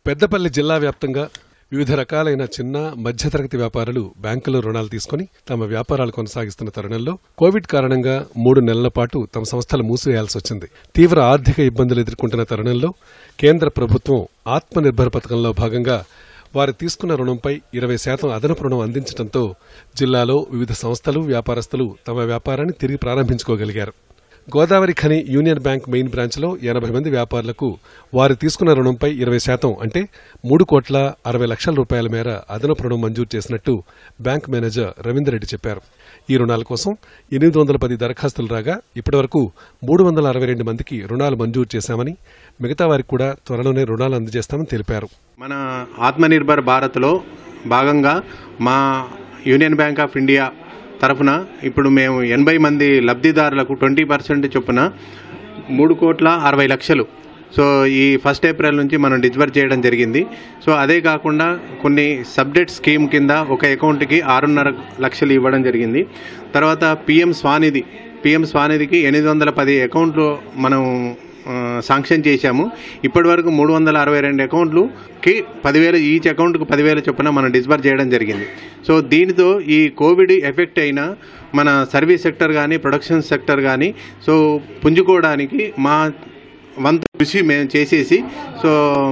పెద్దపల్లి జిల్లా వ్యాప్తంగా వివిధ రకాలైన చిన్న మధ్యతరగతి వ్యాపారులు బ్యాంకులో రుణాలు తీసుకుని తమ వ్యాపారాలు కొనసాగిస్తున్న తరుణంలో కోవిడ్ కారణంగా మూడు నెలల పాటు తమ సంస్థలు మూసివేయాల్సి వచ్చింది తీవ్ర ఆర్థిక ఇబ్బందులు ఎదుర్కొంటున్న తరుణంలో కేంద్ర ప్రభుత్వం ఆత్మనిర్భర్ పథకంలో భాగంగా వారు తీసుకున్న రుణంపై ఇరవై శాతం అదనపు రుణం అందించడంతో జిల్లాలో వివిధ సంస్థలు వ్యాపారస్తులు తమ వ్యాపారాన్ని తిరిగి ప్రారంభించుకోగలిగారు Godavari Khani union bank main బ్రాంచ్లో ఎనభై మంది వ్యాపారులకు వారు తీసుకున్న రుణంపై ఇరవై శాతం అంటే మూడు కోట్ల అరవై లక్షల రూపాయల మేర అదనపు రుణం మంజూరు చేసినట్టు బ్యాంక్ మేనేజర్ రవీందర్ రెడ్డి చెప్పారు ఈ రుణాల కోసం ఎనిమిది వందల పది దరఖాస్తులు రాగా ఇప్పటివరకు మూడు వందల అరవై రెండు మందికి రుణాలు మంజూరు చేశామని మిగతా వారికి కూడా త్వరలోనే రుణాలు అందజేస్తామని తెలిపారు మన ఆత్మనిర్భర్ భారత్లో భాగంగా మా యూనియన్ బ్యాంక్ ఆఫ్ ఇండియా తరఫున ఇప్పుడు మేము ఎనభై మంది లబ్ధిదారులకు ట్వంటీ పర్సెంట్ చొప్పున మూడు కోట్ల అరవై లక్షలు సో ఈ ఫస్ట్ ఏప్రిల్ నుంచి మనం డిస్బర్ చేయడం జరిగింది సో అదే కాకుండా కొన్ని సబ్జెక్ట్ స్కీమ్ కింద ఒక అకౌంట్కి ఆరున్నర లక్షలు ఇవ్వడం జరిగింది తర్వాత పిఎం స్వానిధి పిఎం స్వానిధికి ఎనిమిది వందల పది అకౌంట్లు మనం ఆ, శాంక్షన్ చేశాము ఇప్పటి వరకు మూడు వందల అరవై రెండు అకౌంట్లుకి పదివేలు ఈచ్ అకౌంట్కు పదివేల చొప్పున మనం డిస్బర్ చేయడం జరిగింది సో దీనితో ఈ కోవిడ్ ఎఫెక్ట్ అయిన మన సర్వీస్ సెక్టర్ కానీ ప్రొడక్షన్ సెక్టర్ కానీ సో పుంజుకోవడానికి మా వంతు కృషి మేము చేసేసి సో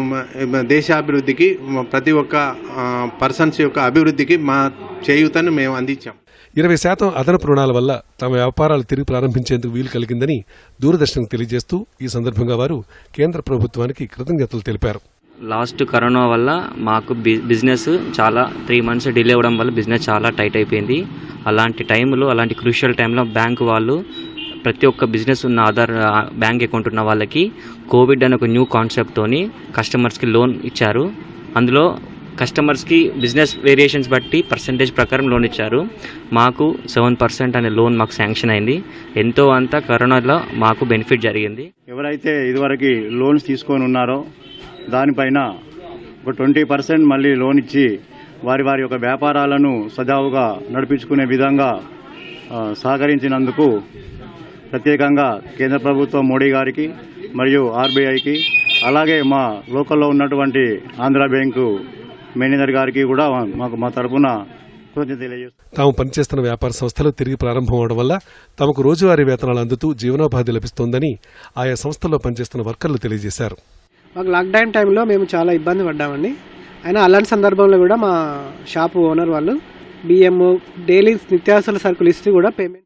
మ- దేశాభివృద్ధికి మ- ప్రతి ఒక్క పర్సన్స్ యొక్క అభివృద్ధికి మా చేయూతను మేము అందించాం ఇరవై శాతం అదనపు రుణాల వల్ల తమ వ్యాపారాలు తిరిగి ప్రారంభించేందుకు వీలు కలిగిందని దూరదర్శన్కు తెలియజేస్తూ ఈ సందర్భంగా వారు కేంద్ర ప్రభుత్వానికి కృతజ్ఞతలు తెలిపారు లాస్ట్ కరోనా వల్ల మాకు బి బిజినెస్ చాలా త్రీ మంత్స్ డిలే అవ్వడం వల్ల బిజినెస్ చాలా టైట్ అయిపోయింది అలాంటి టైంలో అలాంటి క్రూషియల్ టైంలో బ్యాంక్ వాళ్ళు ప్రతి ఒక్క బిజినెస్ ఉన్న ఆధార్ ఆ, బ్యాంక్ అకౌంట్ ఉన్న వాళ్ళకి కోవిడ్ అనే ఒక న్యూ కాన్సెప్ట్తోని కస్టమర్స్కి లోన్ ఇచ్చారు అందులో కస్టమర్స్కి బిజినెస్ వేరియేషన్స్ బట్టి పర్సంటేజ్ ప్రకారం లోన్ ఇచ్చారు మాకు సెవెన్ పర్సెంట్ అనే లోన్ మాకు శాంక్షన్ అయింది ఎంతో అంత కరోనాలో మాకు బెనిఫిట్ జరిగింది ఎవరైతే ఇదివరకు లోన్స్ తీసుకొని ఉన్నారో దానిపైన ఒక ట్వంటీ పర్సెంట్ మళ్ళీ లోన్ ఇచ్చి వారి వారి యొక్క వ్యాపారాలను సజావుగా నడిపించుకునే విధంగా ఆ, సహకరించినందుకు ప్రత్యేకంగా కేంద్ర ప్రభుత్వం మోడీ గారికి మరియు ఆర్బీఐకి అలాగే మా లోకల్లో ఉన్నటువంటి ఆంధ్ర బ్యాంకు మేనేజర్ గారికి కూడా మాకు మా తరపున కృతజ్ఞత తెలియజేస్తున్నాం తాము పనిచేస్తున్న వ్యాపార సంస్థలు తిరిగి ప్రారంభం అవడం వల్ల తమకు రోజువారీ వేతనాలు అందుతూ జీవనోపాధి లభిస్తోందని ఆయా సంస్థల్లో పనిచేస్తున్న వర్కర్లు తెలియజేశారు మాకు లాక్డౌన్ టైంలో మేము చాలా ఇబ్బంది పడ్డామండి అయినా అలాంటి సందర్భంలో కూడా మా షాపు ఓనర్ వాళ్ళు బియ్యము డైలీ నిత్యావసర సరుకులు ఇస్తూ కూడా పేమెంట్